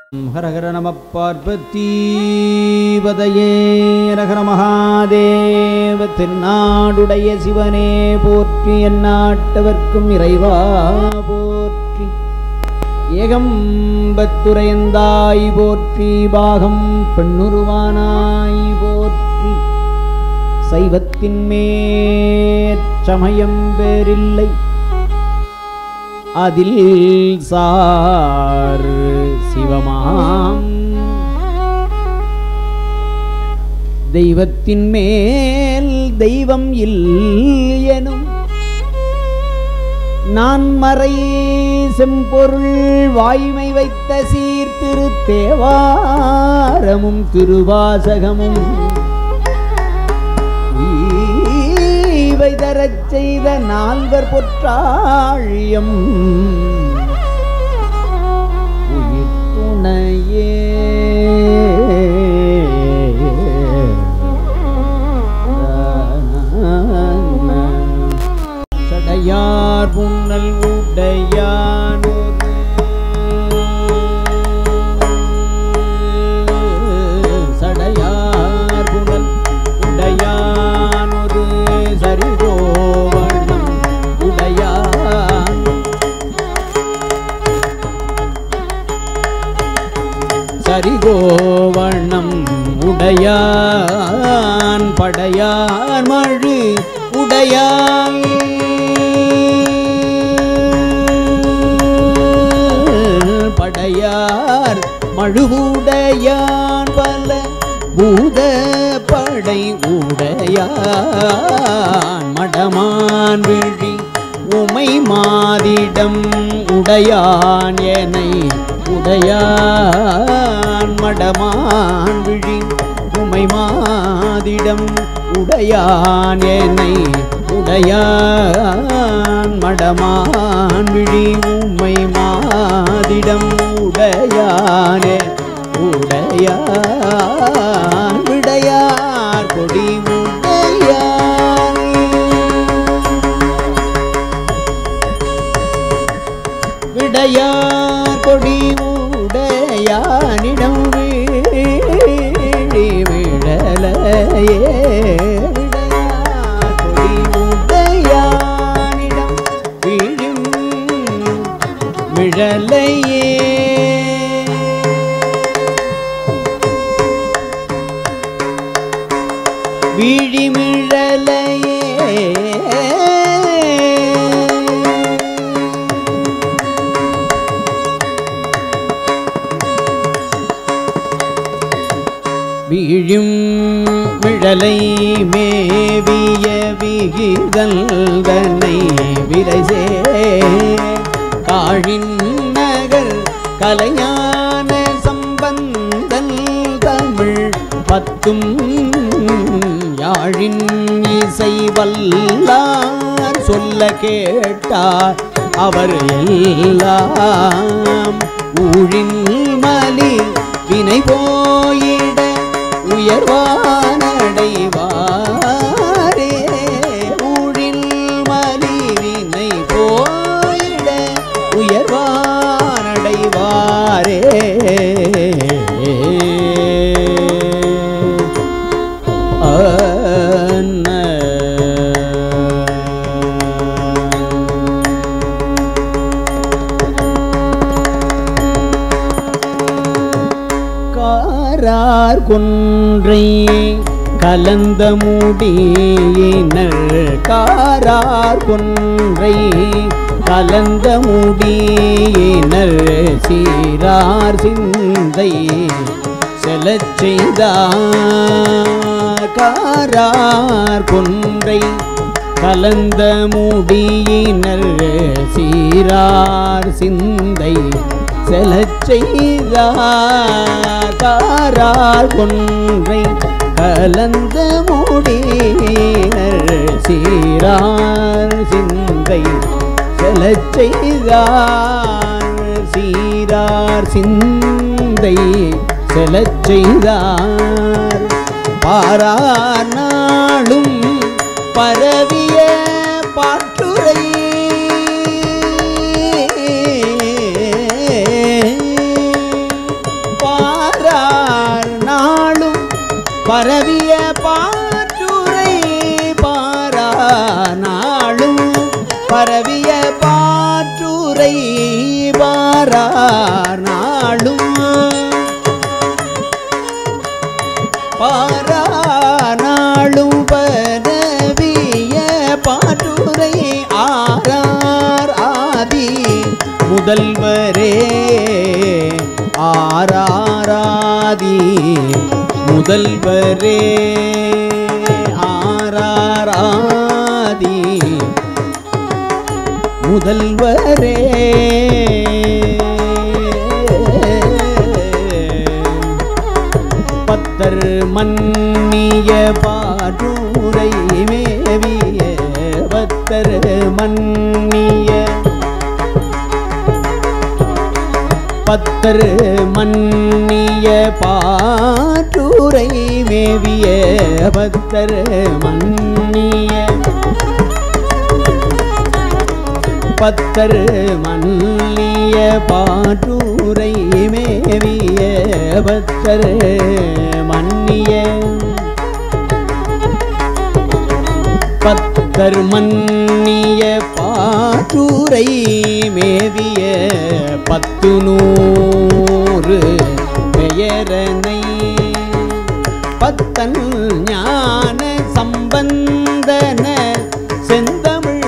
ஹர ஹர நம பார்வதீபதையே ரகர மகாதேவ தென்னாடுடைய சிவனே போற்றி எந்நாட்டவர்க்கும் இறைவா போற்றி ஏகம்பத்துரையந்தாய் போற்றி பாகம் பெண்ணுருவானாய் போற்றி சைவத்தின் மேற்சமயம் வேறில்லை அதில் சார் சிவமாம் தெய்வத்தின் மேல் தெய்வம் இல் எனும் நான் மறை செம்பொருள் வாய்மை வைத்த சீர்திரு தேவாரமும் திருவாசகமும் ஈவை தரச் செய்த நால்வர் பொற்றாழியம் உயிர் துணையே சடையார் புன்னல் உடையானொரு சடையார் புனல் உடையானொரு சரிகோவணம் உடையான் சரிகோவணம் உடையான் படையார் மழு உடையான் படையார் மழுவுடையான் பல பூத படை உடையான் மடமான் விழி உமை மாதிடம் உடையான் எனை உடையான் மடமான் விழி உமை மாதிடம் உடையான் எனை உடையான் மடமான் விழி உமை மாதிடம் உடையானே உடையான் விடையார் கொடி உடையான் விடையார் கொடி உடையானிடம் வீழி விழலையே விடையார் கொடி உடையானிடம் வீழும் விழலையே விழிமிழலையே வீழும் விழலை மேவிய விகிதல்தனை விரைசே காழின் நகர் கலைஞான சம்பந்தன் தமிழ் பத்தும் யாழின் இசை வல்லார் சொல்ல கேட்டார் அவர் எல்லாம் ஊழின் மலி வினை போயிட உயர்வானடைவாரே ஊழில் மலி வினை போயிட உயர்வானடைவாரே காரார் கொன்றை கலந்த முடியினர் காரார் கொன்றை கலந்த முடியினர் சீரார் சிந்தை செலச் செய்தார் காரார் கொன்றை கலந்த முடியினர் சீரார் சிந்தை செலச் செய்தார் காரார் கொன்றை கலந்த முடியினர் சீரார் சிந்தை செலச் செய்தார் சீரார் சிந்தை செலச் செய்தார் பாரார் நாளும் பரவிய பாட்டுரை பரவிய பாற்றுரை பாரா நாளும் பரவிய பாற்றுரை பாரா நாளும் பாராளும் பரவிய பாட்டுரை ஆரார் ஆதி முதல்வரே ஆராராதி முதல்வரே ஆராராதி முதல்வரே பத்தர் மன்னிய பாடூரை மேவிய பத்தர் மன்னிய பத்தர் மன்னிய பாட்டூரை மேவிய பத்தர் மன்னிய பத்தர் மன்னிய பாட்டூரை மேவிய பத்தர் மன்னிய பத்தர் மன்னிய பாட்டூரை மேவிய பத்து நூறு பெயரனை பத்தன் ஞான சம்பந்தன செந்தமிழ்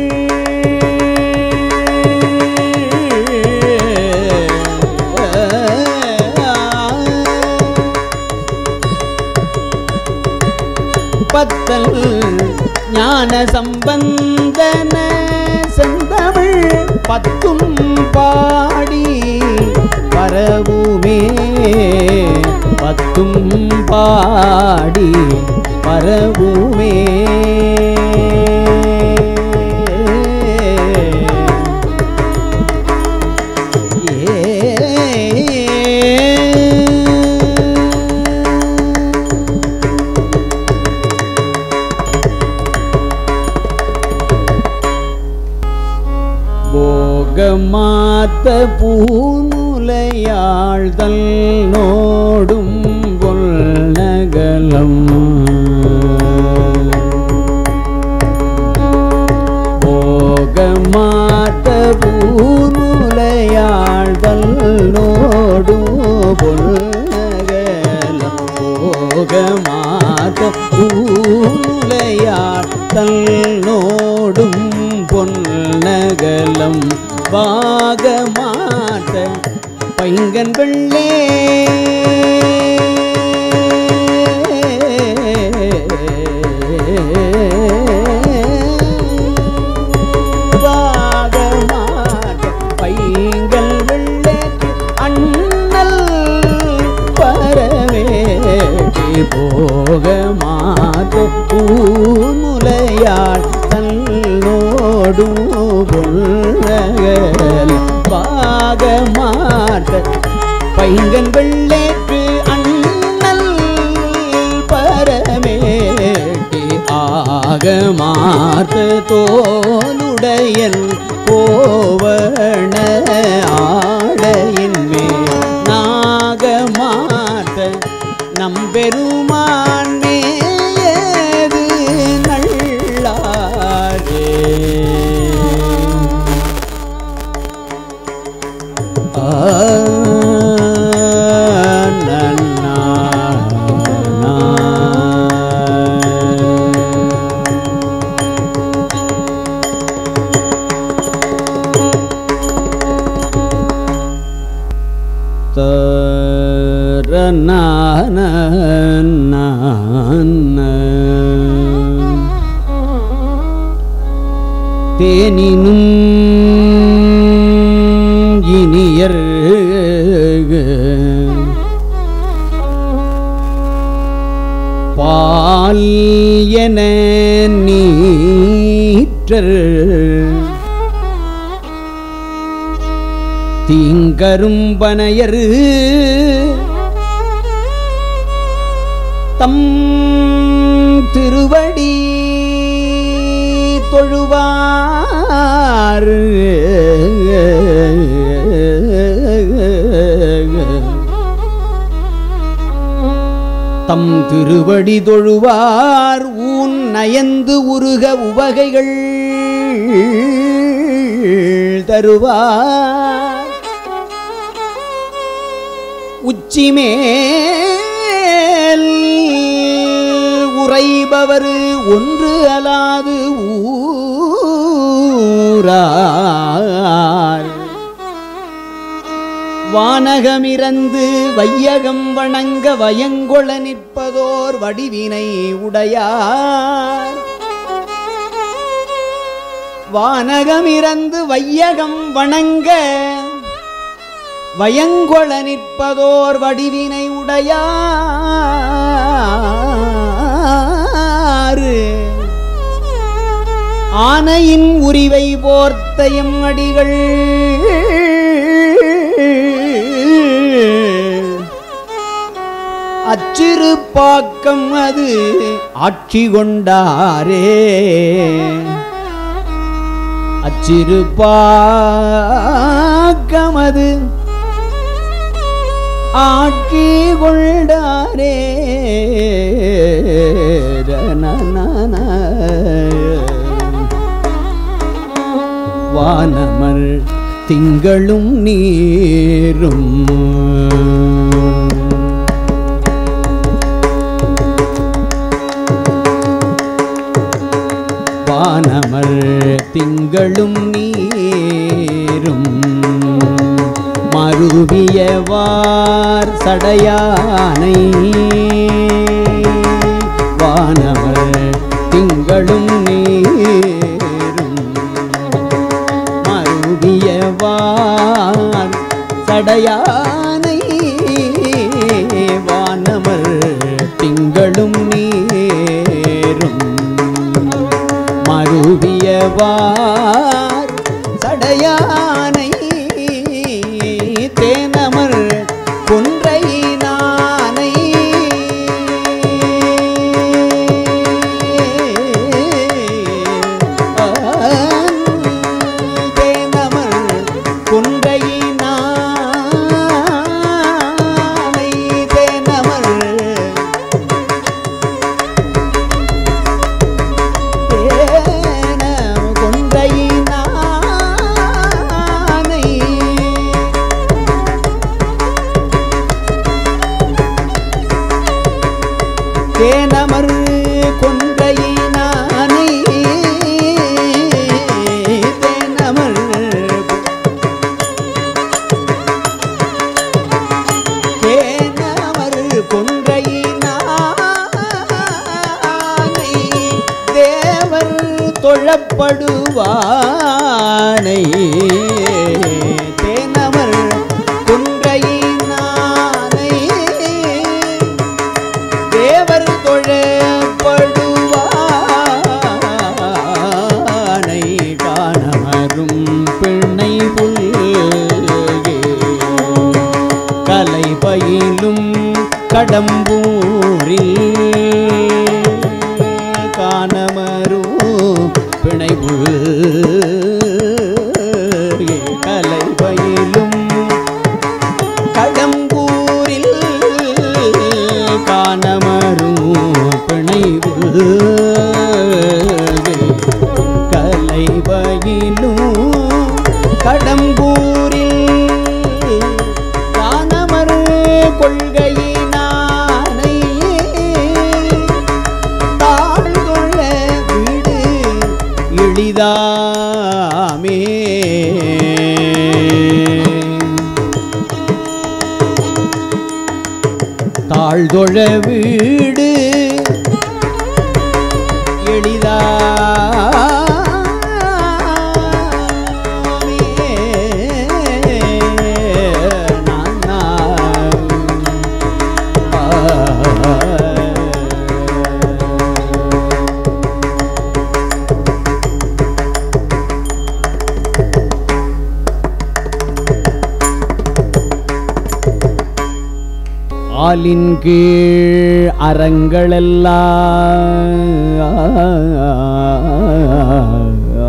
பத்தல் ஞான சம்பந்தன செந்தமிழ் பத்தும் பாடி பரவுமே பத்தும் பாடி பரவுமே போகமாத்த பூமுலையாழ்தல் நோடும் கொள்ளகலம் போகமாத்த பூமுலையாழ்தல் நோடும் பொல்லகலம் போகமாத்த பூமுலையாழ்தல் நோடும் பொன்னகலம் பாகமாட்ட பைங்கன் வெள்ளே பாகமாட்ட பைங்கல் வெள்ளேக்கு அண்ணல் பரவேட்டி போகமாட்ட பூமுலையாள் தன்னோடும் பொன்னகல் பாகமாட்ட பைங்கன் வெள்ளேற்று அண்ணல் பரமேட்டி ஆகமாத்த தோலுடையன் கோவண ஆடையின் மேல் நாகமாத்த நம்பெருமான் மேயது நல்லாரே ஆ, நன்னா, நன்னா. தேனினும் இனியர் பால் என நீற்றர் தீங்கரும்பனையர் தம் திருவடி தொழுவார் தம் திருவடி தொழுவார் ஊன் நயந்து உருக உவகைகள் தருவார் உச்சிமேல் உறைபவர் ஒன்று அலாது ஊரார் வானகமிறந்து வையகம் வணங்க வயங்கொள நிற்பதோர் வடிவினை உடையார் வானகமிறந்து வையகம் வணங்க வயங்கொள நிற்பதோர் வடிவினை உடையாறு ஆனையின் உரிவை போர்த்தயம் அடிகள் அச்சிறு பாக்கம் அது ஆட்சி கொண்டாரே அச்சிறு பாக்கம் அது ஆட்சி கொண்டாரே ரனனன. வானமர் திங்களும் நீரும் வானமர் திங்களும் நீரும் மருவியவார் சடையானை வானவர் திங்களும் நீரும் மருவியவார் சடையானை வானவர் திங்களும் நீரும் மருவியவார் சடையானை தேனமர் கொன்றை நானை தேனமர் கொன்றை நானை தேனமர் தேன கொன்றை நானை தேனமர் கொன்றை நானை தேனமர் தேனமர் கொன்றை நானை தேவர் தொழப்படுவானை தேனமர் கொன்றை நானை தேவர் தொழப்படுவானை காணமரும் பிணை புல்கே கலை பயிலும் கடம்பூரில் காணமரும் பிணை புல்கே கலை பயிலும் கடம்பூரில் காணமரும் பிணைவு கலை பயிலும் கடம்பூரில் காணமரு கொள்கையினானை தாழ்கொள்ள வீடு எளிதாமே தாழ்தொழ வீடு எளிதா ஆலின் கீழ்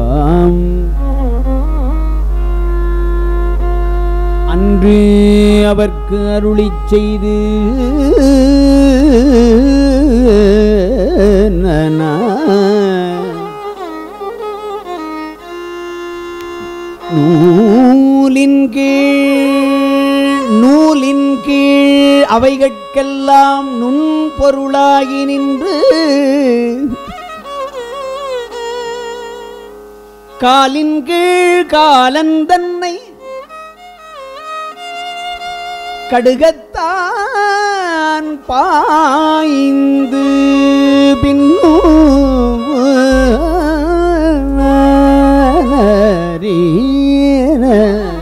அறங்களெல்லாம் அன்று அவர்க்கு அருளிச் செய்து நன நூலின் கீழ் நூலின் கீழ் அவைகட்கெல்லாம் நுண்பொருளாகி நின்று காலின் கீழ் காலன் தன்னை கடுகத்தான் பாய்ந்து பின்னூன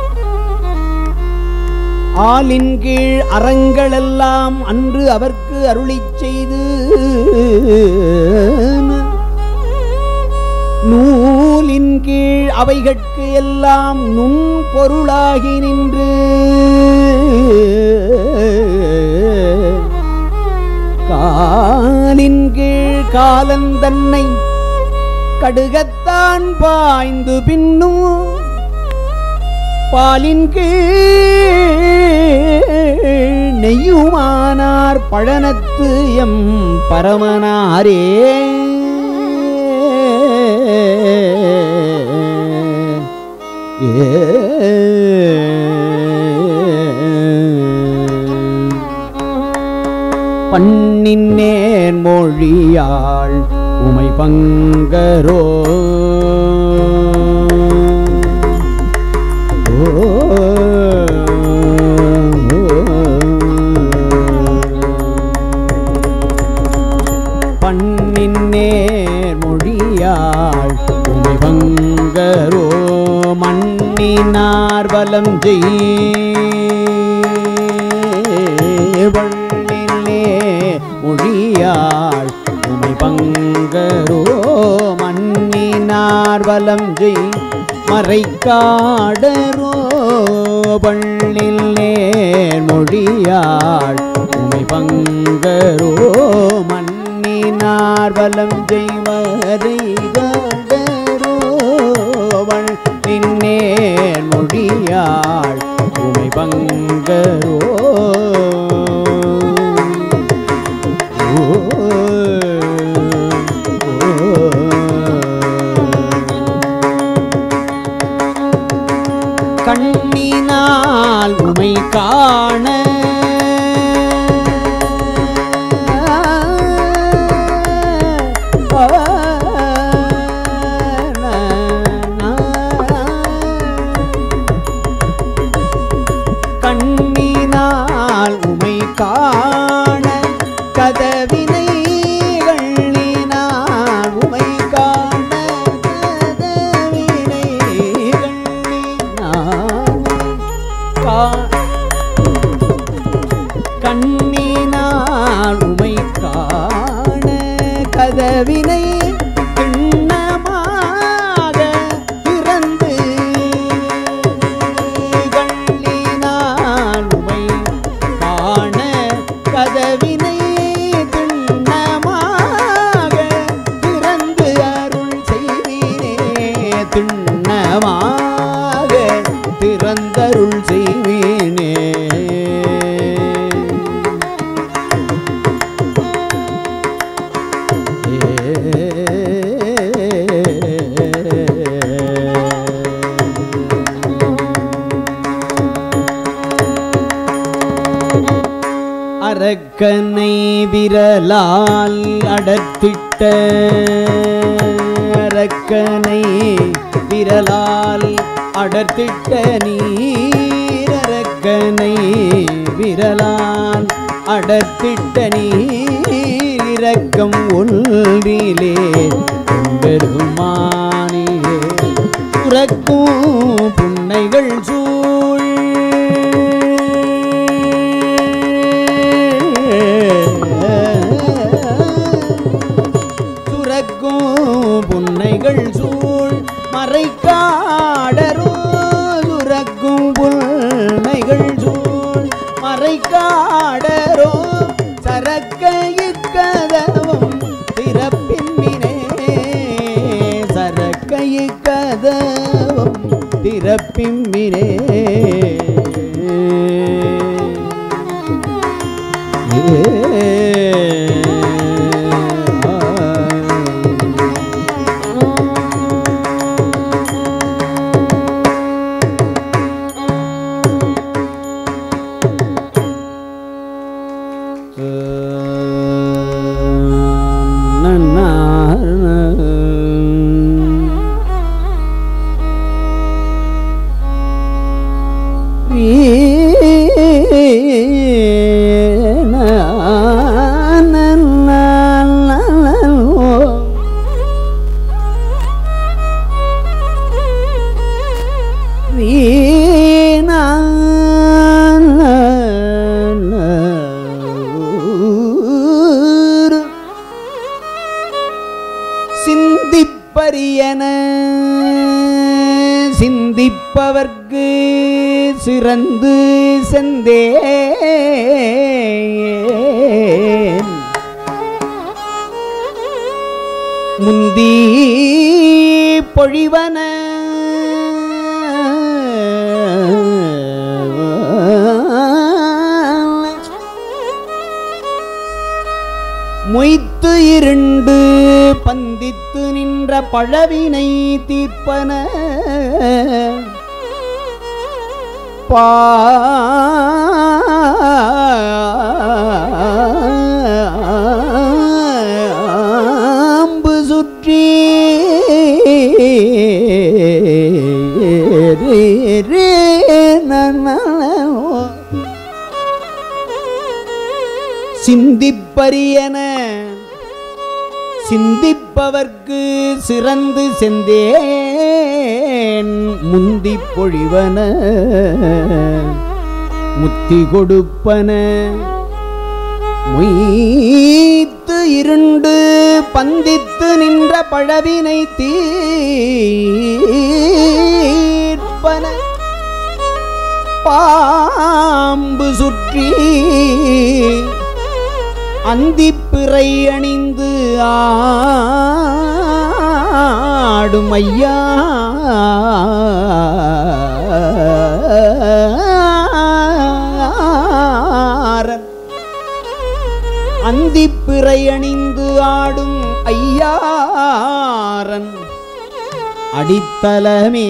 ஆலின் கீழ் அறங்களெல்லாம் அன்று அவர்க்கு அருளிச் செய்து நூலின் கீழ் அவைகட்கு எல்லாம் நுண் பொருளாகி நின்று காலின் கீழ் காலன் தன்னை கடுகத்தான் பாய்ந்து பின்னும் பாலின் கீழ் நெய்யுமானார் பழனத்து எம் பரமனாரே பண்ணின் நேர் மொழியாள் உமை பங்கரோ பண்ணின் நேர் மொழியாள் உமை பங்கரோ மண்ணினார் வலம் செய்வள்ளிலே மொழியாள் உமை பங்கரோ மண்ணினார் வலம் செய் மறைக்காடரோ பள்ளிலே மொழியாள் உமை பங்கரோ மண்ணினார் வலம் செய்வரை காடரோ வள்ளினேர் மொழியாள் உமை பங்கரோ கண்ணினால் உமை காண கண்ணினால் உமை காண கதவினை கண்ணினால் உமை காண கதவினை கண்ணினால் கா- கண்ணினால் உமை காண கதவினை கிண்ணமாக திறந்து கண்ணினால் உமை காண கதவினை திண்ணமாக திறந்து அருள் செய்வீரே திண்ணமாக திறந்தருள் செய்வீனே அரக்கனை விரலால் அடர்த்திட்ட அரக்கனை விரலால் அடர்த்திட்ட நீரக்கனை விரலால் அடர்த்திட்ட நீர் இரக்கம் ஒன்றிலே பெருமானியே துறக்கும் புன்னைகள் சூழ் சுரக்கும் புன்னைகள் சூழ் மறைக்காடரோ சுரக்கும் புன்னைகள் சூழ் மறைக்காடரோ சரக்க இக்கதவும் திறப்பின்மினே சரக்க இக்கதவும் திறப்பின்மினே சிந்திப்பரியன சிந்திப்பவர்க்கு சிறந்து செந்தேன் முந்தி பொழிவன மொய்த்து இருண்டு பந்தித்து நின்ற பழவினை தீர்ப்பன பாம்பு சுற்றி சிந்திப்பரியன சிந்திப்பவர்க்கு சிறந்து செந்தேன் முந்தி பொழிவன முத்தி கொடுப்பன மொய்த்து இருண்டு பந்தித்து நின்ற பழவினை தீர்ப்பன பாம்பு சுற்றி அந்திப்பிறை அணிந்து ஆடும் ஐயா அந்திப்பிறை அணிந்து ஆடும் ஐயாரன் அடித்தலமே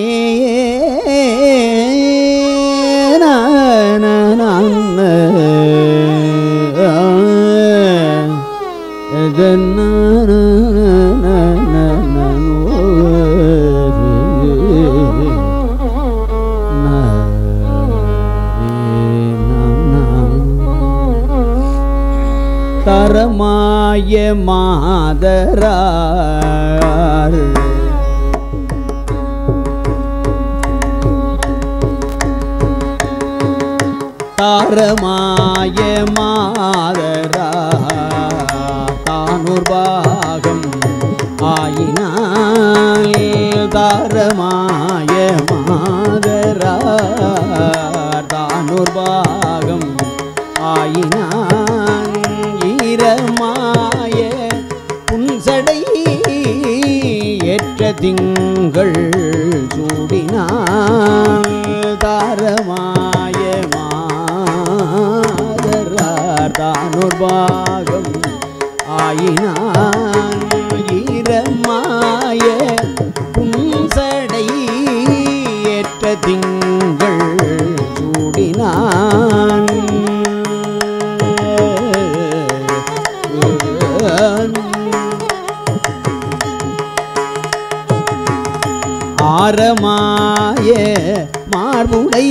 தரமாய மாதரார் தாரமாய மாதரா தானூர் பாகம் ஆயினால் தாரமாய மாதரா தானூர் பாகம் ஆயினான் ஈரமாய புன்சடை ஏற்ற திங்கள் சூடினான் தாரமாய மாதரார் தானூர் பாகம் ஆயினான் ஈரமாய புன்சடை ஏற்ற திங்கள் சூடினான் ஆரமாய மார்புடை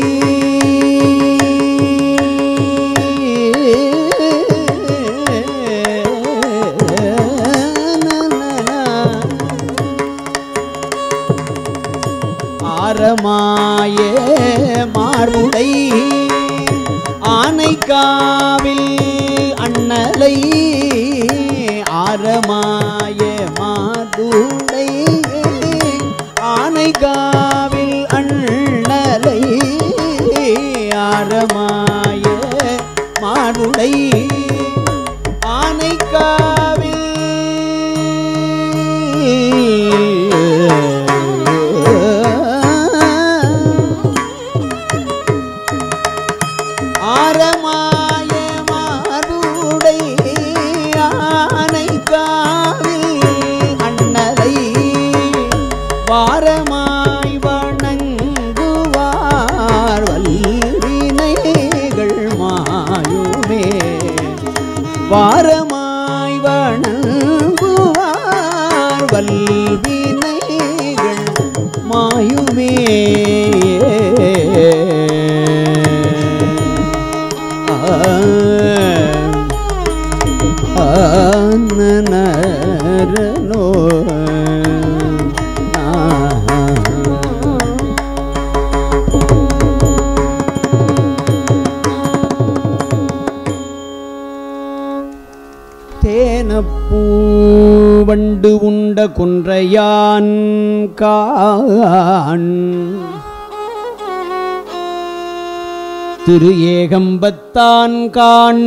ஆரமாய மார்புடை ஆனைக்காவில் அண்ணலை ஆரமாய மார்புடை ஆனைக்காவில் அண்ணலை ஆரமாய மார்புடை ஆனைக்காவில் ஆரமாய மார்புடை வாரமாய் வணங்குவார் வல்வினைகள் மாயுமே ஆ ஆனனரனோ ஆ தேனப்பூ வண்டு உண்ட குன்றையான் கான் திரு ஏகம்பத்தான் கான்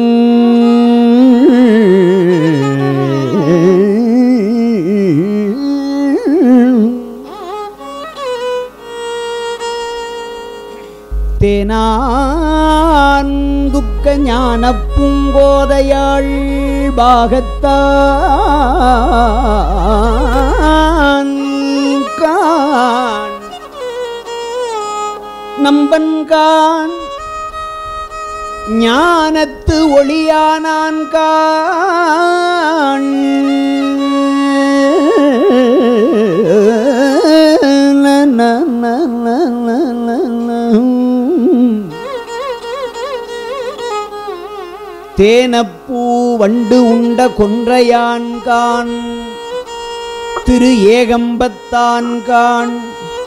தேனான் துக்க ஞான பூங்கோதையாள் பாகத்தான் கான் நம்பன்கான் ஞானத்து ஒளியானான் கான் ந, ந, ந, ந, ந, ந, ந. தேனப்பூ வண்டு உண்ட கொன்றையான் கான் திரு ஏகம்பத்தான் கான்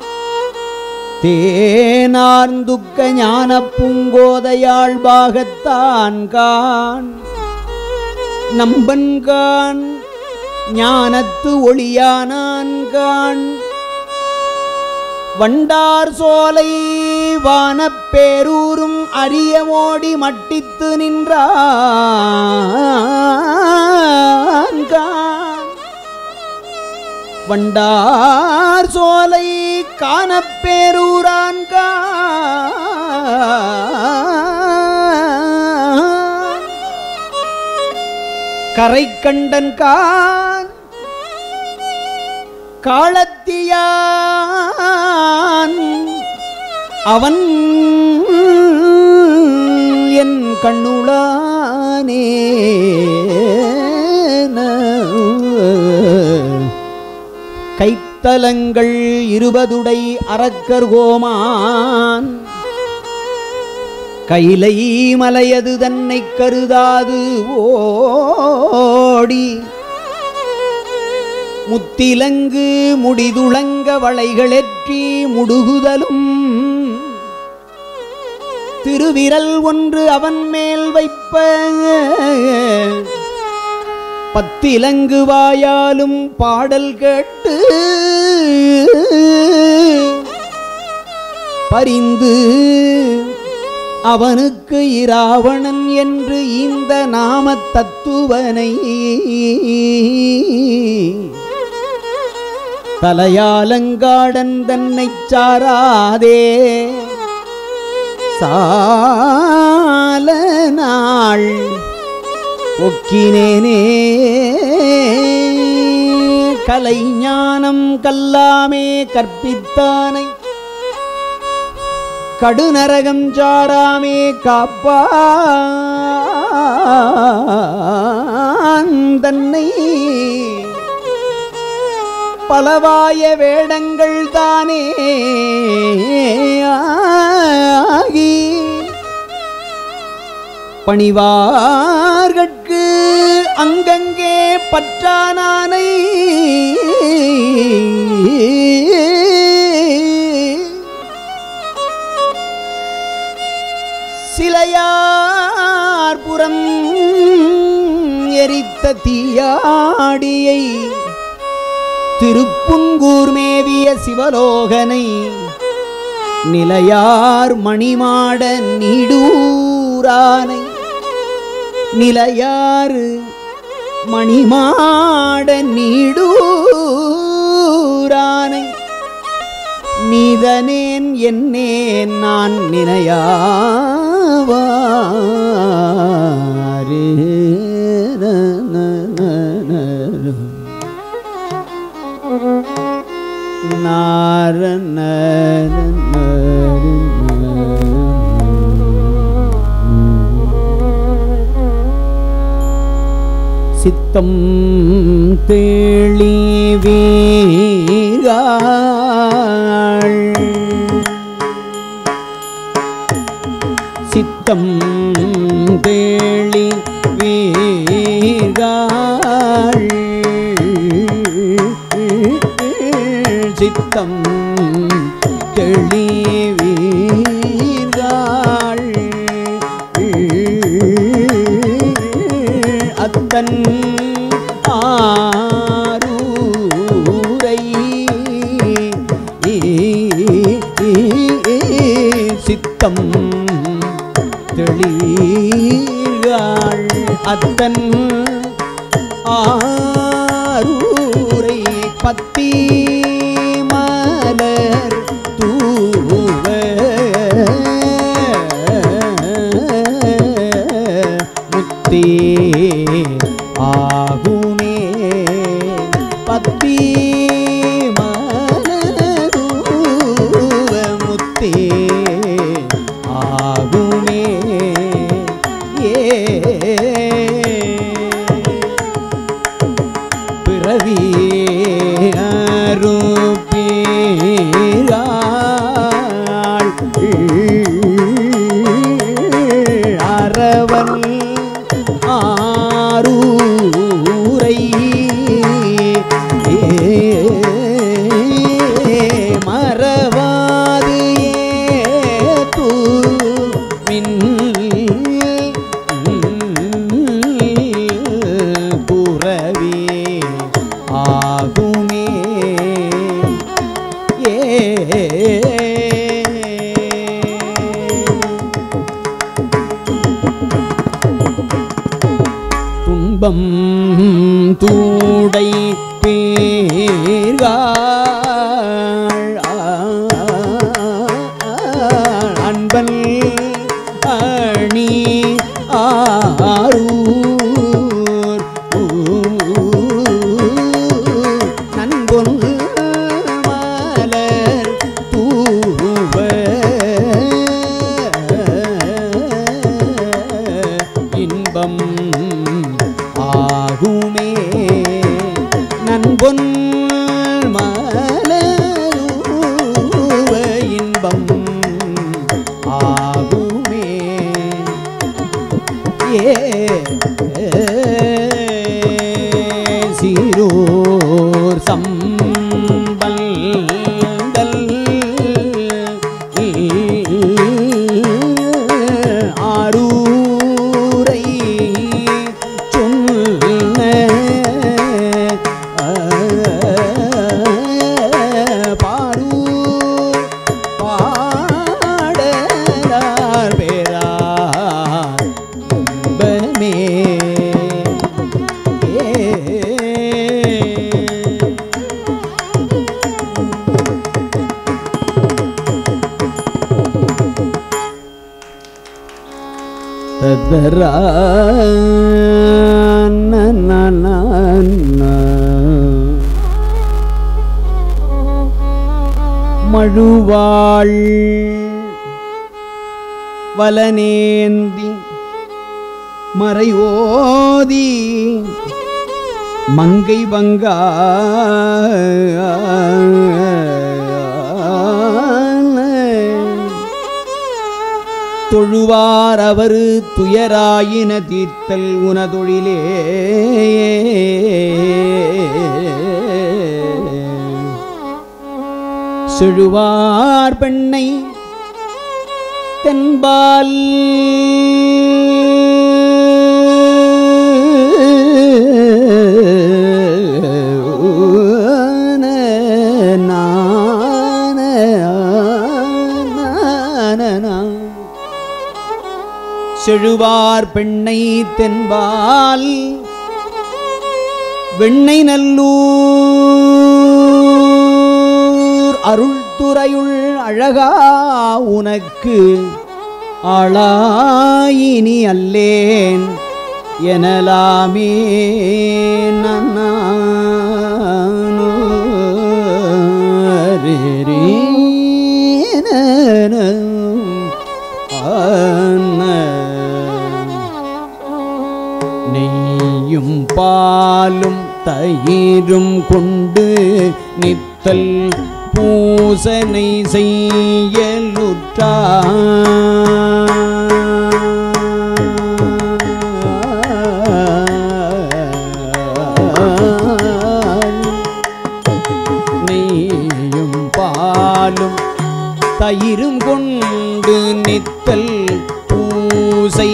தேனார்ந்துக்க ஞான பூங்கோதையாள் பாகத்தான் கான் நம்பன்கான் ஞானத்து ஒளியானான் கான் வண்டார் சோலை வானப்பேரூரும் அரியமோடி மட்டித்து நின்றான் கான் வண்டார் சோலை காணப்பேரூரான் கான் கரை கண்டன் கான் காளத்தியான் அவன் என் கண்ணுளானே கைத்தலங்கள் இருபதுடை அரக்கர் கோமான் கைலை மலையது தன்னை கருதாது ஓடி முத்திலங்கு முடிதுளங்க வளைகளெற்றி முடுகுதலும் திருவிரல் ஒன்று அவன் மேல் வைப்ப பத்திலங்கு வாயாலும் பாடல் கேட்டு பரிந்து அவனுக்கு இராவணன் என்று இந்த நாம தத்துவனை தலையாலங்காடன் தன்னைச் சாராதே சால நாள் ஒக்கினேனே கலை ஞானம் கல்லாமே கற்பித்தானை கடுநரகம் சாராமே காப்பான் தன்னை பலவாய வேடங்கள் தானே ஆகி பணிவார்கட்கு அங்கங்கே பற்றானானை சிலையார் புறம் எரித்த தீயாடியை திருப்புங்கூர் மேவிய சிவலோகனை நிலையார் மணிமாட நீடூரானை நிலையாறு மணிமாட நீடூரானை நீதனேன் என்னேன் நான் நினையாவாரே ந, ந, ந, ந, ந. நாரண சித்தம் தெளிவீர்கள் சித்தம் தெளி வீர்கள் சித்தம் தெளிவீர்கள் அத்தன் ஆரூரை சித்தம் தெளிகள் அத்தன் ஆரூரை பத்தி மலர் தூவ முத்தே ஆகுமே பத்தி மலர் தூவ முத்தே ஆகுமே ஏ பிறவி அருப்பீராள் அரவன் ஆரூரை மறவாது ஏத்து மின் புறவே ஆகுமே ஏ துன்பம் தூடை பேர்கள் அன்பன் அணி ஆரூர் நன்பொன் மலர் தூவ இன்பம் ஆகுமே நன்பொன் மலருவ இன்பம் ஆகுமே ஏ சீரோர் சம்பல் ஆரூரை சொன்ன பாரூர் பாடலார் பேரார் இன்பமே ததரா மழுவாள் வலனேந்தி மறையோதி மங்கை வங்கா தொழுவார் அவர் துயராயின தீர்த்தல் உனதொழிலே செழுவார் பெண்ணை தென்பால் செழுவார் பெண்ணை தென்பால் வெண்ணை நல்லூர் அருள்துறையுள் அழகா உனக்கு ஆளாயினி அல்லேன் எனலாமே நன்னானோ ரேரே நன ஆன நெய் நெய்யும் பாலும் தயிரும் கொண்டு நித்தல் பூசனை செய்யலுற்றார் நெய்யும் பாலும் தயிரும் கொண்டு நித்தல் பூசை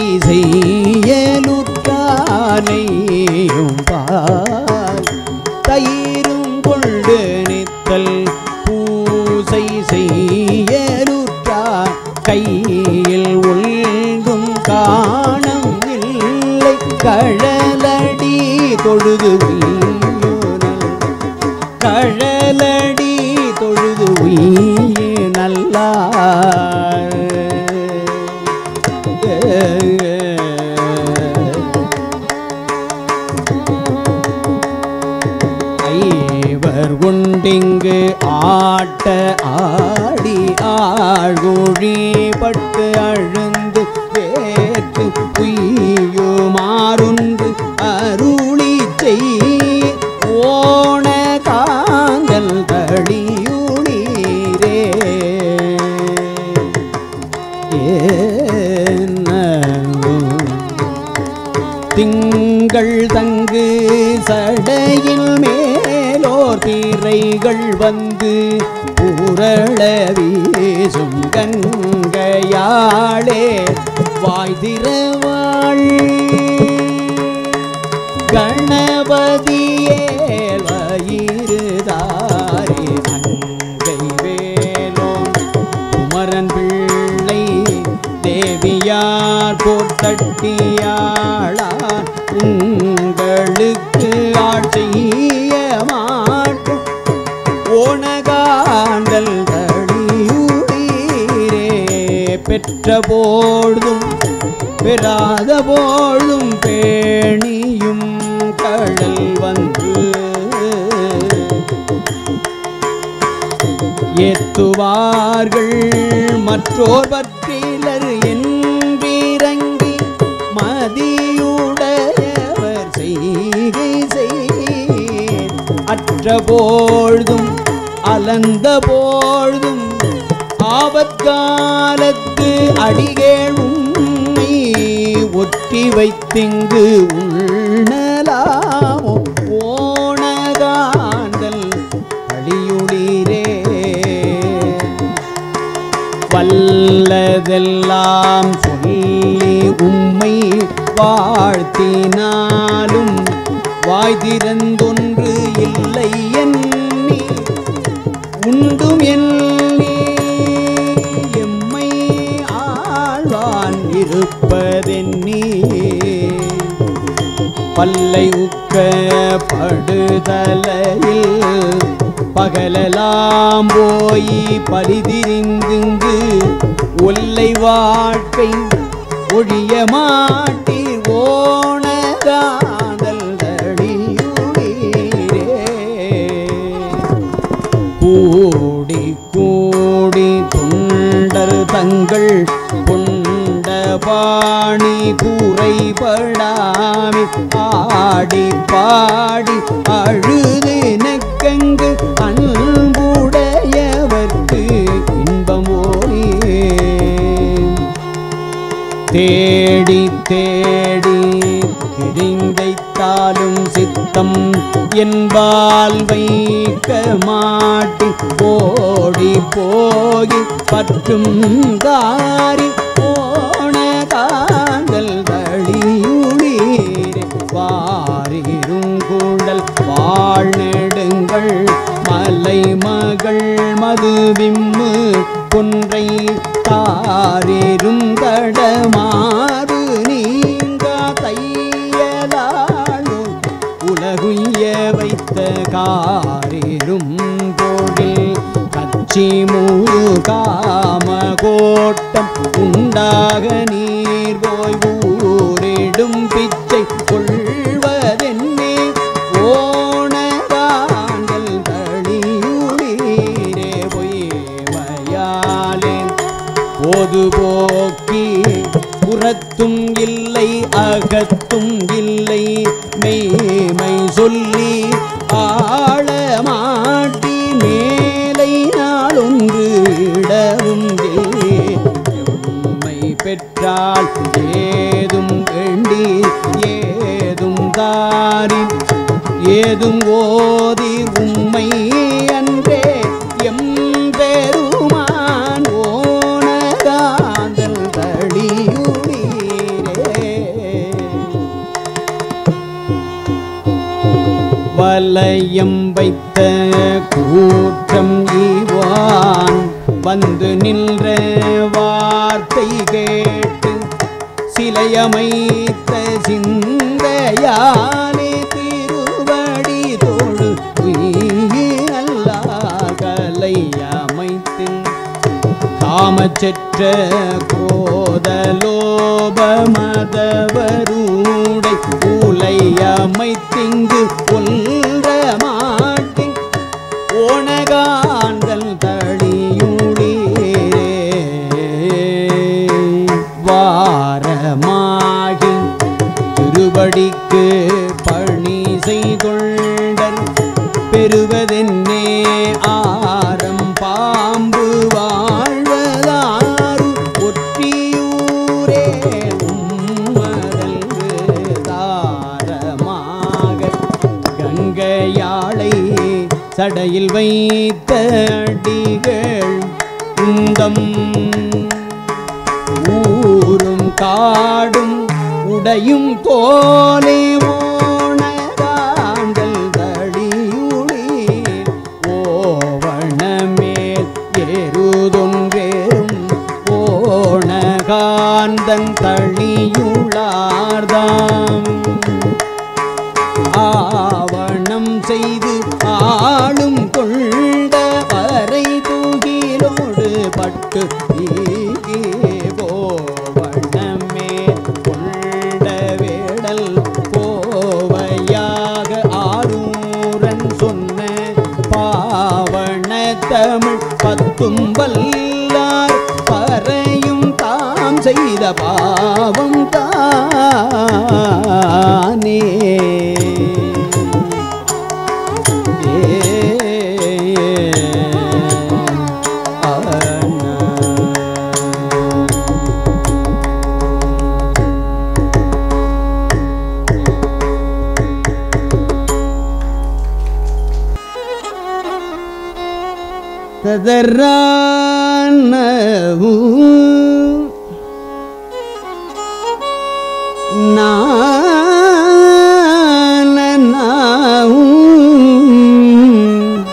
செய்யலுற்றானையும் பால் தயிரும் கொண்டு நித்தல் பூசை செய்யலுற்றார் கையில் ஒல்கும் காணம் இல்லை கழலடி தொழுது உய்யுனல் கழலடி தொழுது உய்யே நல்லார் ஐவர் கொண்டிங்கு ஆட்ட ஆடி ஆழ்குழி பட்டு அழுந்து வேற்று உய்யுமாறுந்து அருளி செய் ஓண காந்தல் தடியுளீரே ஏன திங்கள் தங்கு சடையில் மேலோர் தீரைகள் வந்து பூரள வீசும் கங்கையாளே வாய் திறவாள் கணபதியே வயிறுதாரே நங்கை வேலோன் குமரன் பிள்ளை தேவியார் போர்த்தட்டியாளா உங்களுக்கு ஆட்சிய மாட்டும் ஓணகாண்டல் தடியுடீரே பெற்ற பொழுதும் பெறாத பொழுதும் பேணியும் கடல் வந்து ஏத்துவார்கள் மற்றோர் பற்றிலர் என்றிறங்கி மதியுடையவர் செய்கை செய்யேன் அற்ற பொழுதும் அலந்த பொழுதும் ஆபத்காலத்து அடிகேள் உன்னை ஒற்றி வைத்திங்கு உண்ணலாமோ ஓணகாந்தல் அழியுளீரே வல்லதெல்லாம் சொல்லி உம்மை வாழ்த்தினாலும் வாய் திறந்தொன்று இல்லை எண்ணி உண்டும் எண்ணி எம்மை ஆழ்வான் இருப்பதென்னி பல்லை உக்க படுதலையில் பகலெல்லாம் போய் பரிதிரிந்துங்கு ஒல்லை வாழ்க்கை ஒழிய மாட்டீர் ஓணகாதல் கூடி கூடி தொண்டர் தங்கள் கொண்ட பாணி கூரைபடாமி ஆடி பாடி அழுது நெக்கங்கு அன்புடையவர்க்கு இன்பம் ஓடியே தேடி தேடி திரிந்தைத்தாலும் சித்தம் என்பால் வைக்க மாட்டி ஓடி போகி பற்றும் தாரி போன காந்தல் தழியுளீரே வாரிருங்குழல் வாழ்நெடுங்கள் மலை மகள் மதுவிம்மு கொன்றை தாரிரும் தடமாறு நீங்க தையலாளும் உலகுய்ய வைத்த காரிரும் பொழில் கச்சி முழு காம கோட்டம் உண்டாக நீர் போய் ஊரிடும் பிச்சை கொள்வதென்னே ஓணராண்டல் தழியுளீரே பொய்மையாலே போது போக்கி புற புறத்தும் இல்லை அகத்தும் இல்லை மெய்மை சொல்லி ஆழமாட்டி மேலை நாளொன்று இடவும் எம்மை பெற்றால் ஏதும் வேண்டி ஏதும் தாரி ஏதும் ஓதி உம்மை அன்றே எம் பெருமான் ஓனகாந்தல் தளியுளீரே வலயம் வைத்த கூற்றம் ஈவான் வந்து நின்ற வார்த்தை கேட்டு சிலையமைத்த சிந்தையானே திருவடி தோடு அல்லா கலை அமைத்து காமச்செற்ற கோதலோபமதவரூடை உலை அமைத்திங்கு ஒன்ற மாட்டி ஓணகாந்தல் தளியுளீரே வாரமாகி திருவடிக்கு பணி செய்தொண்டர் பெறுவதென்னே ஆரம் பாம்பு வாழ்வதாறு ஒற்றியூரே உம்மதல்கு தாரமாக கங்கையாளை சடையில் வைத்த அடிகள் உந்தம் ஊரும் காடும் உடையும் தோலே ஓணகாந்தல் தடியுளீர் ஓவணமேல் ஏறுதொன்றேறும் ஓணகாந்தன் தளியுளார்தாம் ஆவணம் செய்து ஆளும் கொண்ட வரை தூகிலோடு பட்டு ஈகே போவணமே கொண்ட வேடல் கோவையாக ஆரூரன் சொன்ன பாவண தமிழ் பத்தும் வல்லார் பறையும் தாம் செய்த பாவம் தானே ததரானவும் நானனாவும்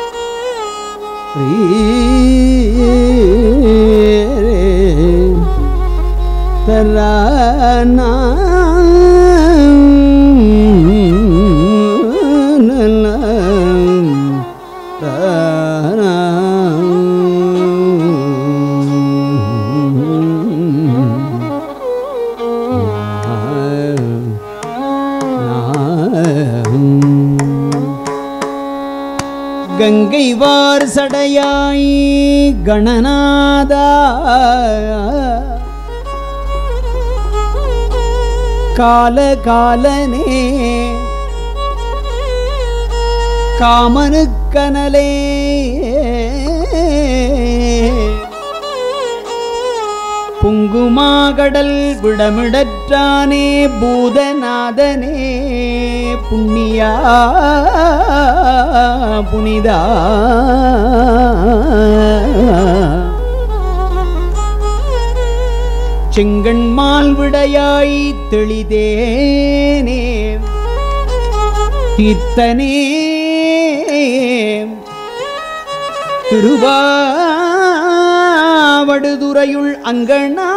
தரானா கங்கை வார் சடையாய் கணநாதா கால காலனே காமனுக்கனலே புங்குமாகடல் விடமிடற்றானே பூதநாதனே புண்ணியா புனிதா செங்கண்மால் விடையாய் தெளிதேனே தீர்த்தனே திருவாவடுதுறையுள் அங்கணா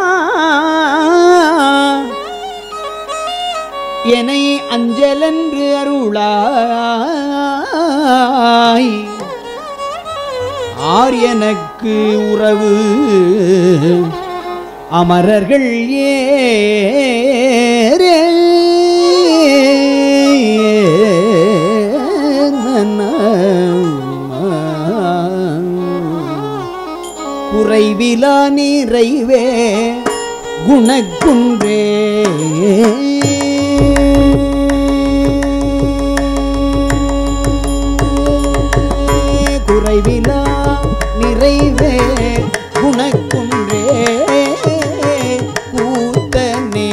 என்னை அஞ்சலென்று அருளாய் ஆர் எனக்கு உறவு அமரர்கள் ஏரே குறைவிலா நிறைவே குணக்குன்றே குறைவிலா நிறைவே குணக்குன்றே கூத்தனே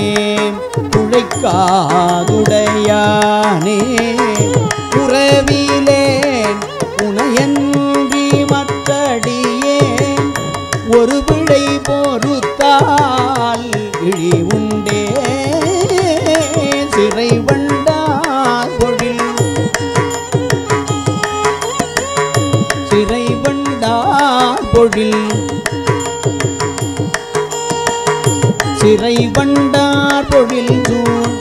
குழைக்காதுடையானே உறவிலேன் உனையன்றி மற்றடியேன் ஒரு பிழை பொறுத்தால் இழி உண்டே சிறை வண்டார் பொழில் சிறை வண்டார் பொழில் சிறை வண்டார் பொழில் சூழ்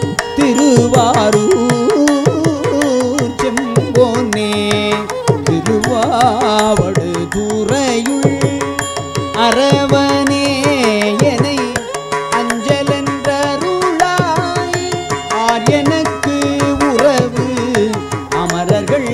திருவாரூர் செம்போனே திருவாவடு துறையுள் அரவனே எனை அஞ்சலென்றருளாய் ஆர் எனக்கு உறவு அமரர்கள்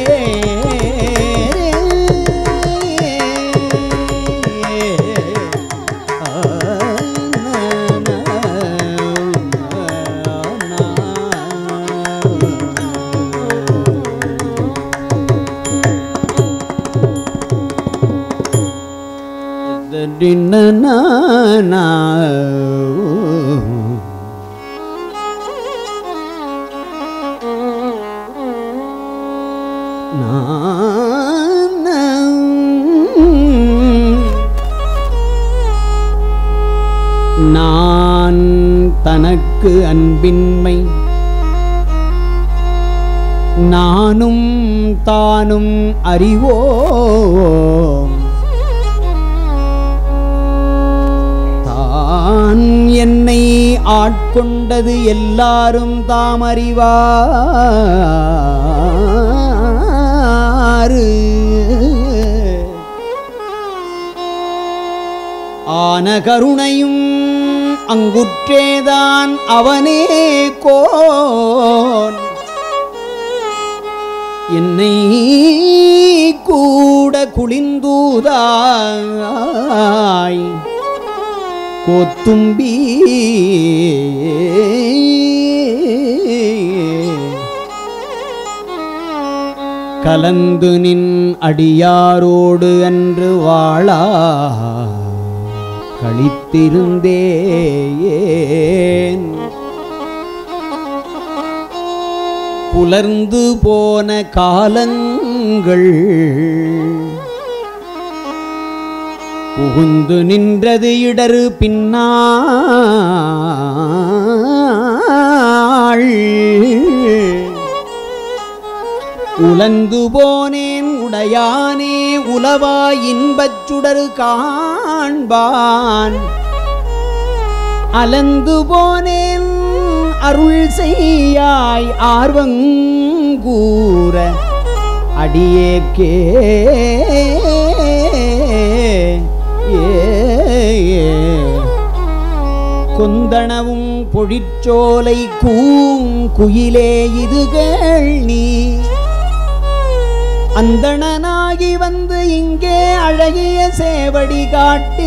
நான் தனக்கு அன்பின்மை நானும் தானும் அறிவோம் தான் என்னை ஆட்கொண்டது எல்லாரும் தாம் அறிவாரு ஆன கருணையும் அங்குற்றேதான் அவனே கோன் என்னை கூட குளிந்தூதாய் கோத்தும்பி கலந்து நின் அடியாரோடு அன்று வாழா கழித்திருந்தேன் புலர்ந்து போன காலங்கள் புகுந்து நின்றது இடரு பின்னாள் உலந்து போனேன் உடையானே உலவாய் இன்பச் சுடரு காண்பான் அலந்து போனேன் அருள் செய்யாய் ஆர்வங்கூற அடியேற்கே ஏ கொந்தனவும் பொழிச்சோலை கூங்குயிலே இது கேள் நீ அந்தணனாகி வந்து இங்கே அழகிய சேவடி காட்டி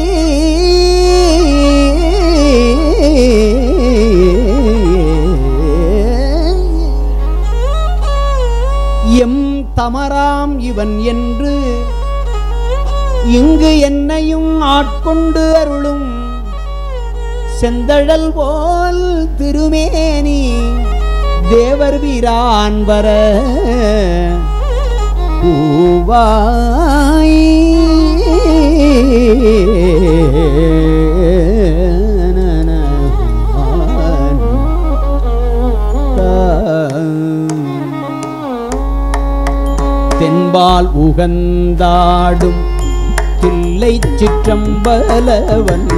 எம் தமராம் இவன் என்று இங்கு என்னையும் ஆட்கொண்டு அருளும் செந்தழல் போல் திருமேனி தேவர் வீரான் வர பூவாய் தென்பால் உகந்தாடும் தில்லை சிற்றம்பலவன்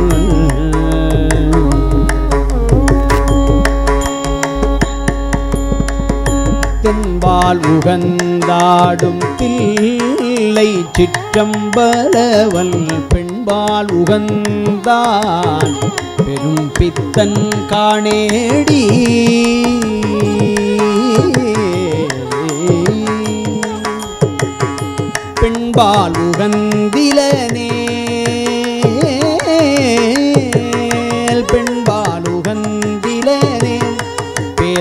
தென்பால் உகந்தாடும் தில்லை சிற்றம்பலவன் பெண்பால் உகந்தான் பெரும் பித்தன் காணேடி பெண்பால் உகந்திலனே பெண்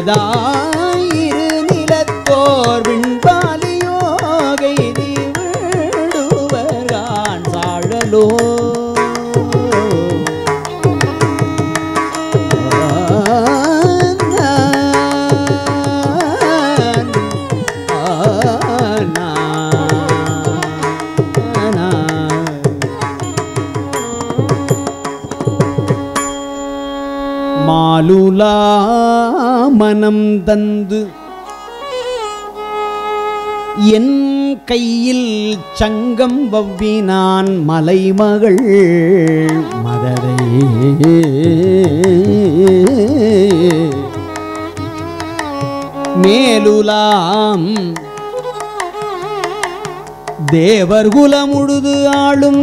விதாயிரு நிலத்தோர் விண்பாலியோகை விடுவர்கான் சாழலோ மாலுலா மனம் தந்து என் கையில் சங்கம் வவ்வினான் மலைமகள் மதரை மேலுலாம் தேவர் குலமுழுது ஆளும்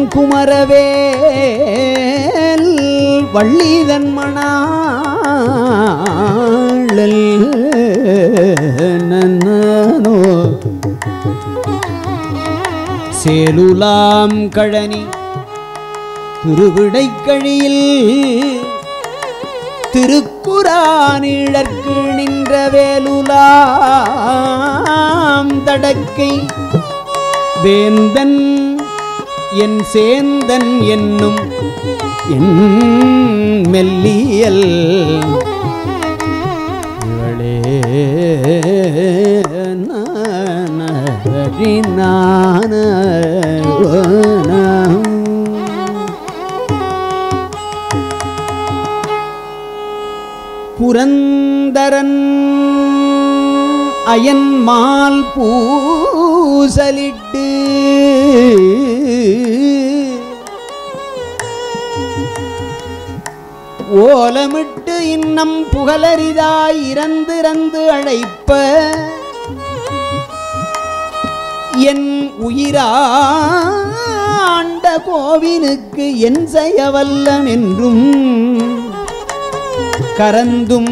குமரவேல் வள்ளிதன் மணாளல் நன்னோ சேலுலாம் கழனி திருவிடைக்கழியில் திருக்குறானிழற்கு நின்ற வேலுலாம் தடக்கை வேந்தன் என் சேந்தன் என்னும் என் மெல்லியல் இவளே புரந்தரன் அயன் மால் பூசலிட்டு ஓலமிட்டு இன்னம் புகழரிதாய் இறந்திறந்து அழைப்ப என் உயிராண்ட கோவினுக்கு என் செய்ய வல்லம் என்றும் கரந்தும்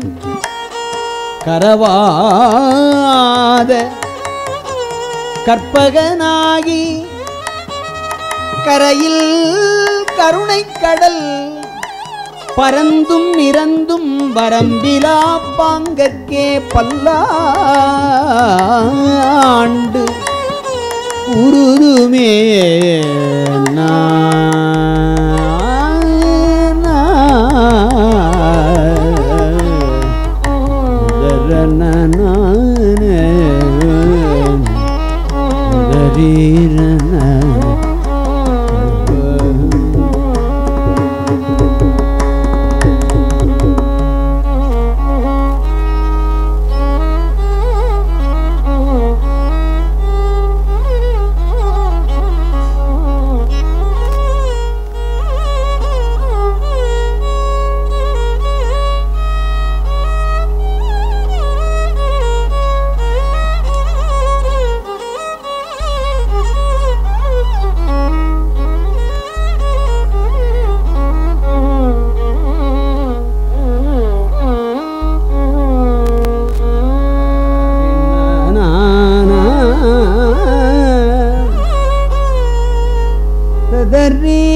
கரவாத கற்பகனாகி கரையில் கருணைக் கடல் பரந்தும் இறந்தும் வரம்பிலா பாங்கற்கே பல்லாண்டு உருதுமே ததறி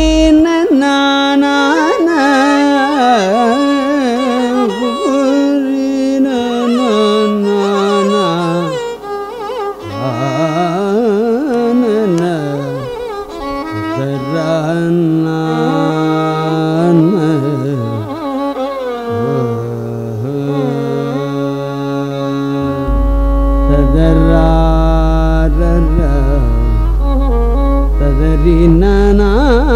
ததறி நானா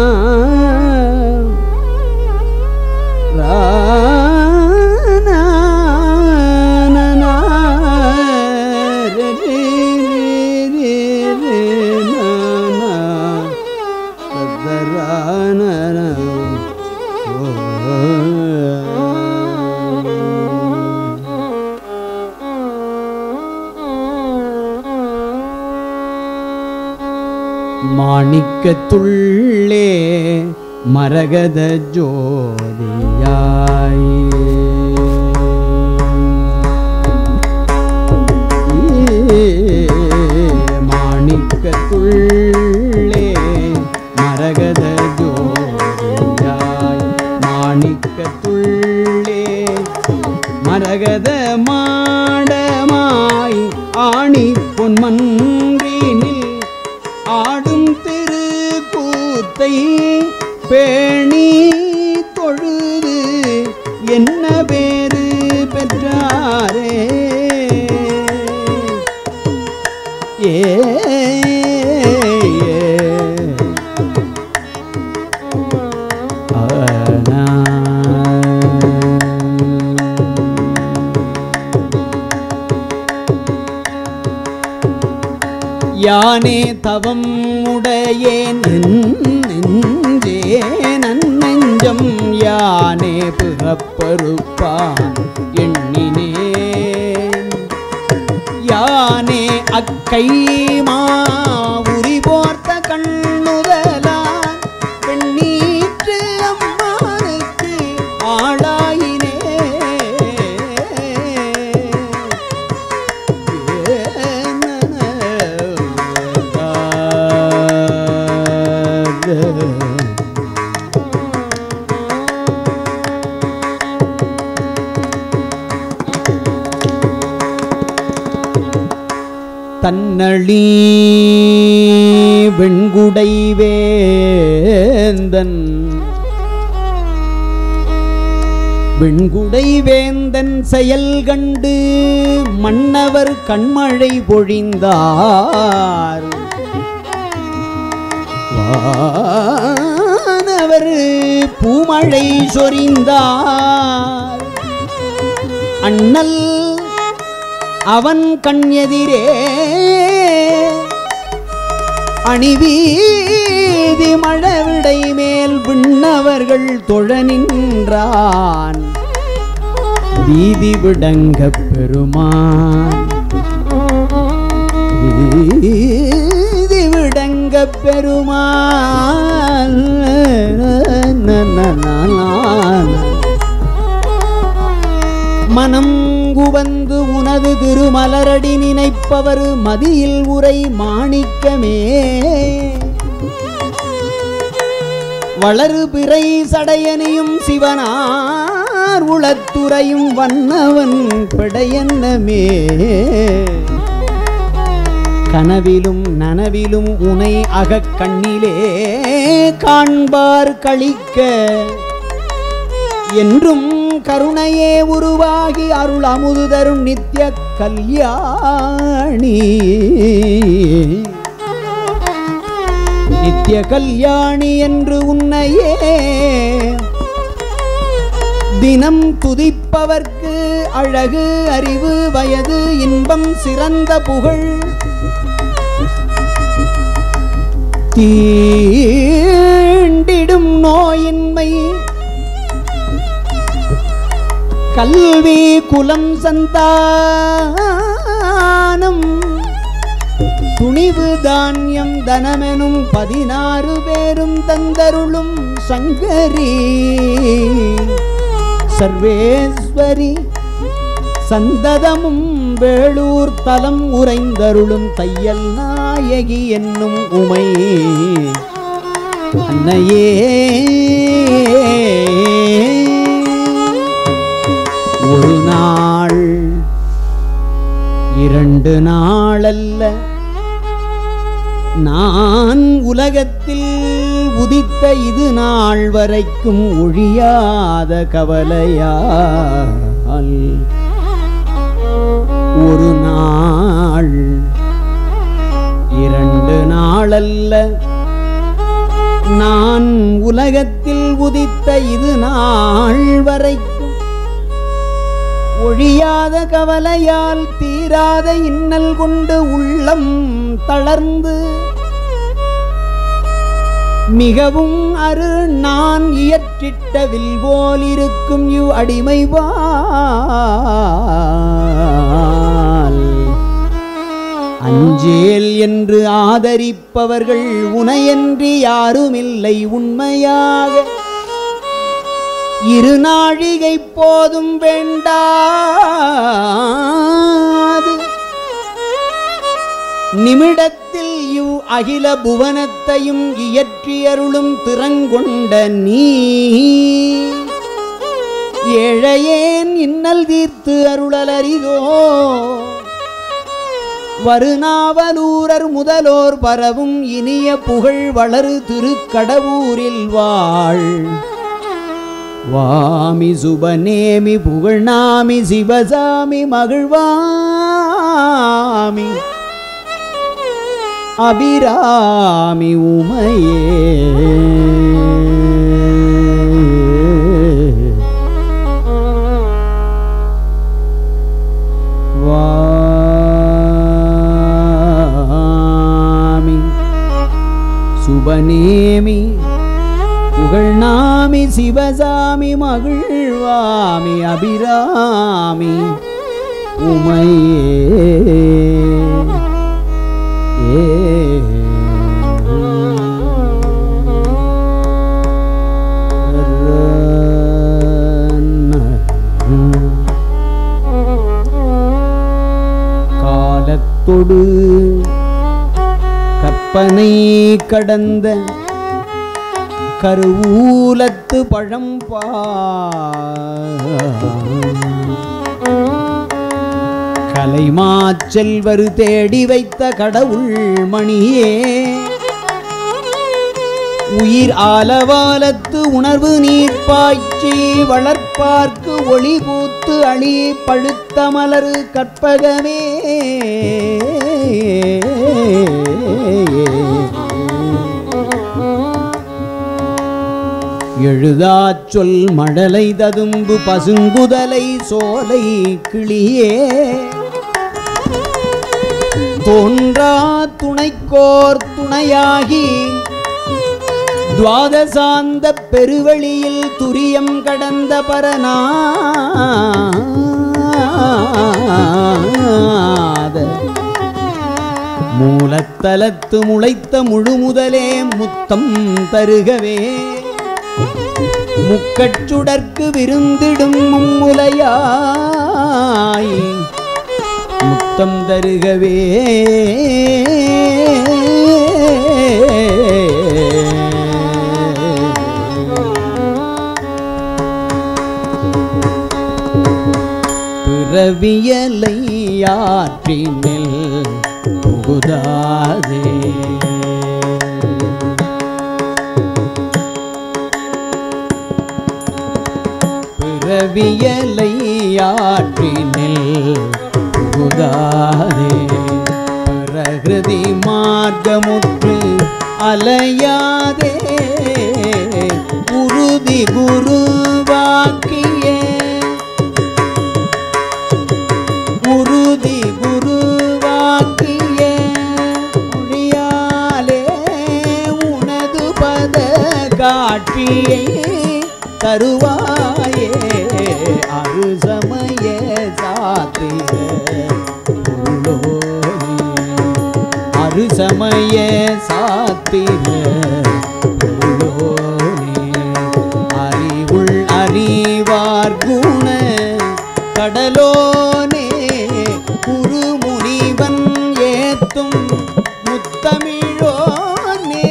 மாணிக்கத்துள்ளே மரகத ஜோதியாய் மாணிக்கத்துள்ளே மரகத ஜோதியாய் மாணிக்கத்துள்ளே மரகத மாடமாய் ஆணி பொன்மன்றினில் ஆடும் திரு கூத்தை பேணி தொழுது என்ன பேரு பெற்றாரே ஏ யானே தவம் உடையேன் என் நெஞ்சே நன்னெஞ்சம் யானே பிறப்பருப்பான் எண்ணினேன் யானே அக்கை மாவுரி போர்த்த கண்ணுதலான் பெண்ணீற்று அம்மானுக்கு ஆளாயினே தன்னழி வெண்குடை வேந்தன் வெண்குடை வேந்தன் செயல் கண்டு மன்னவர் கண்மழை பொழிந்தார் வானவர் பூமழை சொரிந்தார் அண்ணல் அவன் கண் எதிரே அணிவீதி மழவிடை மேல் விண்ணவர்கள் தொழ நின்றான் வீதி விடங்கப் பெருமான் வீதி விடங்கப் பெருமான் மனம் குவந்து உனது திருமலரடி நினைப்பவர் மதியில் உரை மாணிக்கமே வளரு பிறை சடையனையும் சிவனார் உளத்துறையும் வண்ணவன் பிடையன்னமே கனவிலும் நனவிலும் உனை அகக் கண்ணிலே காண்பார் கழிக்க என்றும் கருணையே உருவாகி அருள் அமுது தரும் நித்ய கல்யாணி நித்ய கல்யாணி என்று உன்னையே தினம் துதிப்பவர்க்கு அழகு அறிவு வயது இன்பம் சிறந்த புகழ் தீண்டிடும் நோயின்மை கல்வி குலம் சந்தானம் துணிவு தானியம் தனமெனும் பதினாறு பேரும் தந்தருளும் சங்கரி சர்வேஸ்வரி சந்ததமும் வேளூர் தலம் உறைந்தருளும் தையல் நாயகி என்னும் உமை அன்னையே ஒரு நாள் இரண்டு நாளல்ல நான் உலகத்தில் உதித்த இது நாள் வரைக்கும் ஒழியாத கவலையால் ஒரு நாள் இரண்டு நாளல்ல நான் உலகத்தில் உதித்த இது நாள் வரைக்கும் ஒழியாத கவலையால் தீராத இன்னல் கொண்டு உள்ளம் தளர்ந்து மிகவும் அரு நான் இயற்றிட்ட வில் போல் இருக்கும் யு அடிமைவால் அஞ்சேல் என்று ஆதரிப்பவர்கள் உனையன்றி யாருமில்லை உண்மையாக இரு நாழிகை போதும் வேண்டாது நிமிடத்தில் இவ் அகில புவனத்தையும் இயற்றியருளும் திறங்கொண்ட நீ ஏழையேன் இன்னல் தீர்த்து அருளலரிதோ வருநாவலூரர் முதலோர் பரவும் இனிய புகழ் வளரு திருக்கடவூரில் வாழ் வாமி சுபநேமி புகழ்நாமி சிவசாமி மகிழ்வாமி அபிராமி உமையே வாமி சுபநேமி புகழ்நாமி சிவசாமி மகிழ்வாமி அபிராமி உமையே காலத்தொடு கற்பனை கடந்த கருவூலத்து பழம்பா கலைமாச்செல்வர் தேடி வைத்த கடவுள் மணியே உயிர் ஆலவாலத்து உணர்வு நீர் பாய்ச்சி வளர்ப்பார்க்கு ஒளி பூத்து அழி பழுத்த மலரு கற்பகமே எழுதாச் சொல் மழலை ததும்பு பசுங்குதலை சோலை கிளியே தோன்றா துணைக்கோர் துணையாகி துவாதசாந்த பெருவழியில் துரியம் கடந்த பரநாத மூலத்தலத்து முளைத்த முழுமுதலே முத்தம் தருகவே முக்கச்சுடற்கு விருந்திடும் மும்முலையாய் முத்தம் தருகவே பிறவியலை ஆற்றினில் புகுதாதே பிறவியலை ஆற்றினில் புகுதாதே பிரகிருதி மார்க்கமுற்று அலையாதே உறுதி குருவாக்கிய உறுதி குருவாக்கிய மொழியாலே உனது பத காட்சியை தருவாயே அருசமய சாத்திர பொருளோனே அருசமய சாத்திர பொருளோனே அறிவுள் அறிவார் குண கடலோனே குருமுனிவன் ஏத்தும் முத்தமிழோனே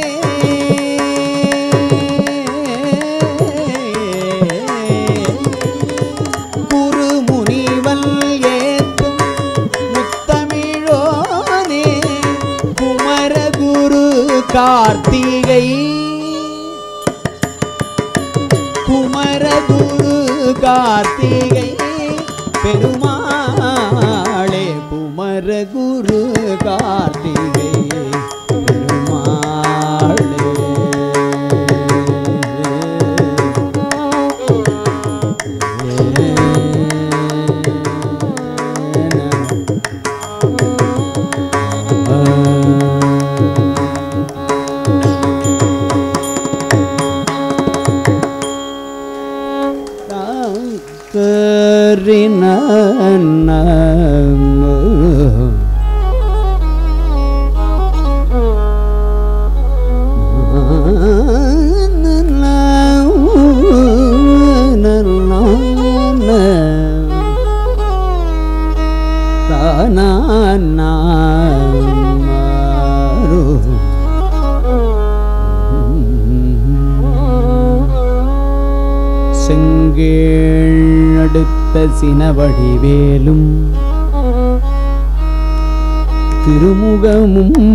குருமுனிவன் ஏத்தும் முத்தமிழோனே குமரகுரு கார்த்திகை குமரகுரு கார்த்திகை பெருமாளே குமரகுரு கார்த்திகை பெருமாளே செங்கேள் அடுத்த சினவடிவேலும் திருமுகமும்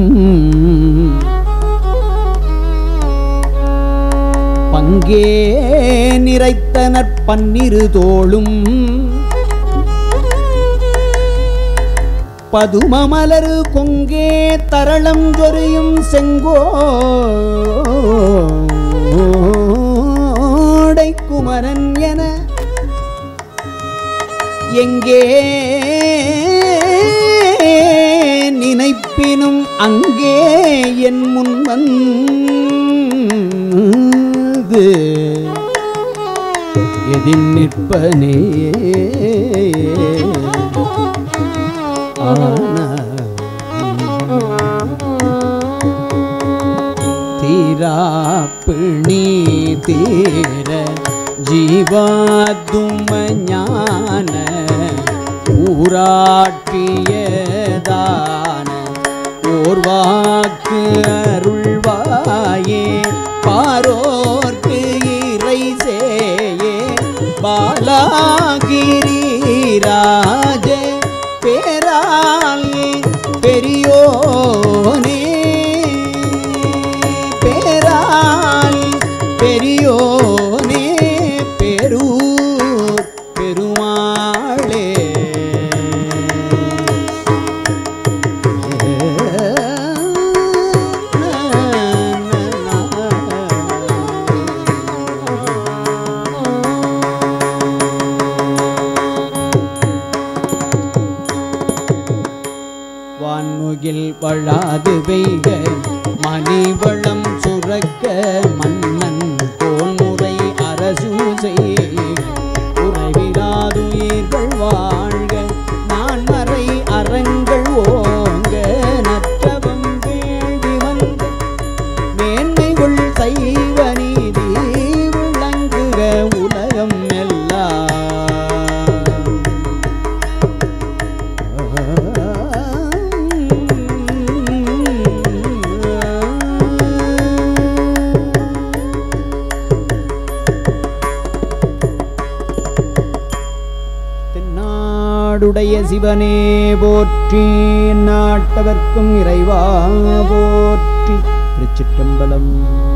பங்கே நிறைத்தனர் பன்னிரு தோளும் பதுமமலரு கொங்கே தரளம் சொரியும் செங்கோடை குமரன் என எங்கே நினைப்பினும் அங்கே என் முன் வந்து எதில் நிற்பனே தீராப்பிணி தீர ஜீவாதும ஞான ஊராட்டியதான ஓர்வாக்கு அருள்வாயே பாரோர்க்கு இறை சேயே பாலாகிரிராஜ பேரால் பெரியோனே பேரால் பெரியோனே பெரூர் பெருமாளே வான்முகில் வழாது பெய்க மணிவளம் சுரக்க மன்னன் போன்முறை அரசு செய்க உறவிலாதுயிர்கள் வாழ்க நான் மறை அறங்கள் ஓங்க நற்றவம் வேள்வி வந்த மேன்மைகள் சைவ நீதி விளங்குக உலகம் எல்லாம் தென்னாடுடைய சிவனே போற்றி நாட்டவர்க்கும் இறைவா போற்றி திருச்சிற்றம்பலம்